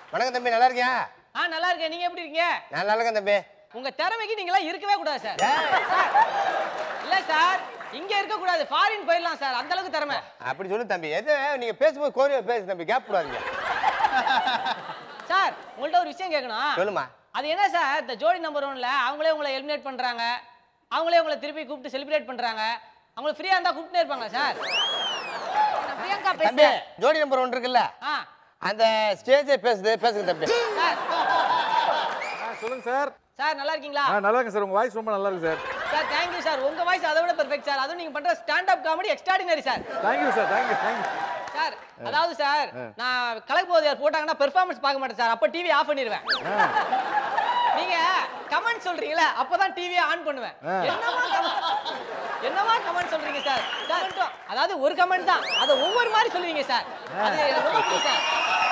வணக்கம் தம்பி நல்லா இருக்கியா ஆ நல்லா இருக்கேன் நீங்க எப்படி இருக்கீங்க நான் நல்லா இருக்கேன் தம்பி உங்க திறமைக்கு நீங்களாம் இருக்கவே கூடாது சார் சார், இல்ல சார் இங்க இருக்க கூடாது ஃபாரின் போயிடலாம் சார் அந்த அளவுக்கு திறமை அப்படி சொல்லு தம்பி எது நீங்க பேசும்போது கோரியா பேசு தம்பி கேப் கூடாதீங்க சார் உங்கள்ட்ட ஒரு விஷயம் கேட்கணும் சொல்லுமா அது என்ன சார் இந்த ஜோடி நம்பர் ஒன்ல அவங்களே உங்களை எலிமினேட் பண்றாங்க அவங்களே உங்களை திருப்பி கூப்பிட்டு செலிப்ரேட் பண்றாங்க அவங்களுக்கு ஃப்ரீயா இருந்தா கூப்பிட்டே இருப்பாங்களா சார் நான் பிரியங்கா தம்பி பேசுறேன் ஜோடி நம்பர் ஒன்று இருக்குல்ல ஆ அந்த ஸ்டேஜே பேசுது பேசுங்க தம்பி சார் ஆ, சொல்லுங்க சார் சார் நல்லா இருக்கீங்களா ஆ நல்லா இருக்கு சார் உங்க வாய்ஸ் ரொம்ப நல்லா இருக்கு சார் சார் தேங்க்யூ சார் உங்க வாய்ஸ் அதை விட பெர்ஃபெக்ட் சார் அதுவும் நீங்க பண்ற stand up comedy extraordinary sir thank you sir thank you thank you sir அதாவது சார் நான் கலக்கு போது போட்டாங்கன்னா பெர்ஃபார்மன்ஸ் பார்க்க மாட்டேன் சார் அப்போ டிவி ஆஃப் பண்ணிடுவேன் நீங்க கமெண்ட் சொல்றீங்களா அப்பதான் டிவியை ஆன் பண்ணுவேன் என்னமா comment- என்னமா கமெண்ட் சொல்றீங்க சார் சார் அதாவது ஒரு கமெண்ட் தான் அதை ஒவ்வொரு மாதிரி சொல்லுவீங்க சார் அது எனக்கு ரொம்ப பிடிக்கும் சார்